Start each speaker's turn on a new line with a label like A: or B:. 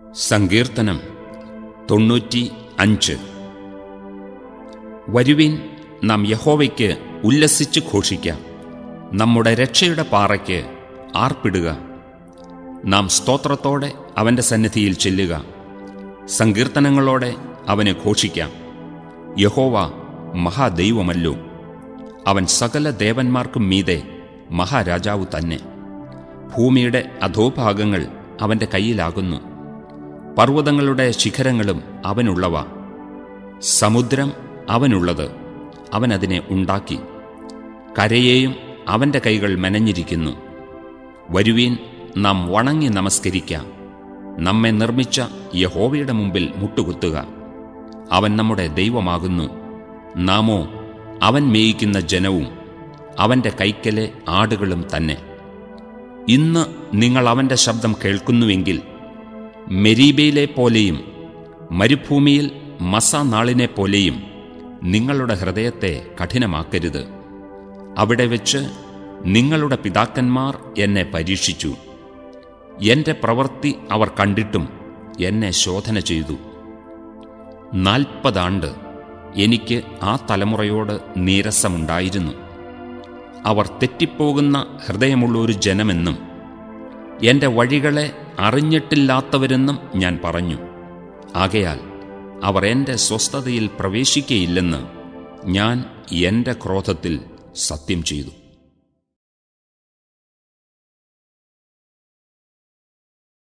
A: സങ്കീർത്തനം തൊണ്ണൂറ്റി അഞ്ച് വരുവിൻ നാം യഹോവയ്ക്ക് ഉല്ലസിച്ച് ഘോഷിക്കാം നമ്മുടെ രക്ഷയുടെ പാറയ്ക്ക് ആർപ്പിടുക നാം സ്തോത്രത്തോടെ അവൻ്റെ സന്നിധിയിൽ ചെല്ലുക സങ്കീർത്തനങ്ങളോടെ അവനെ ഘോഷിക്കാം യഹോവ മഹാദൈവമല്ലോ അവൻ സകല ദേവന്മാർക്കും മീതെ മഹാരാജാവു തന്നെ ഭൂമിയുടെ അധോഭാഗങ്ങൾ അവൻ്റെ കയ്യിലാകുന്നു പർവ്വതങ്ങളുടെ ശിഖരങ്ങളും അവനുള്ളവ സമുദ്രം അവനുള്ളത് അവൻ അതിനെ ഉണ്ടാക്കി കരയെയും അവൻ്റെ കൈകൾ മെനഞ്ഞിരിക്കുന്നു വരുവീൻ നാം വണങ്ങി നമസ്കരിക്കാം നമ്മെ നിർമ്മിച്ച യഹോവയുടെ മുമ്പിൽ മുട്ടുകുത്തുക അവൻ നമ്മുടെ ദൈവമാകുന്നു നാമോ അവൻ മേയിക്കുന്ന ജനവും അവൻ്റെ കൈക്കലെ ആടുകളും തന്നെ ഇന്ന് നിങ്ങൾ അവൻ്റെ ശബ്ദം കേൾക്കുന്നുവെങ്കിൽ മെരീബയിലെ പോലെയും മരുഭൂമിയിൽ മസ നാളിനെ പോലെയും നിങ്ങളുടെ ഹൃദയത്തെ കഠിനമാക്കരുത് അവിടെ വെച്ച് നിങ്ങളുടെ പിതാക്കന്മാർ എന്നെ പരീക്ഷിച്ചു എന്റെ പ്രവൃത്തി അവർ കണ്ടിട്ടും എന്നെ ശോധന ചെയ്തു നാൽപ്പതാണ്ട് എനിക്ക് ആ തലമുറയോട് നീരസമുണ്ടായിരുന്നു അവർ തെറ്റിപ്പോകുന്ന ഹൃദയമുള്ള ഒരു ജനമെന്നും എന്റെ വഴികളെ അറിഞ്ഞിട്ടില്ലാത്തവരെന്നും ഞാൻ പറഞ്ഞു ആകയാൽ അവർ എന്റെ സ്വസ്ഥതയിൽ പ്രവേശിക്കയില്ലെന്ന് ഞാൻ എന്റെ ക്രോധത്തിൽ സത്യം ചെയ്തു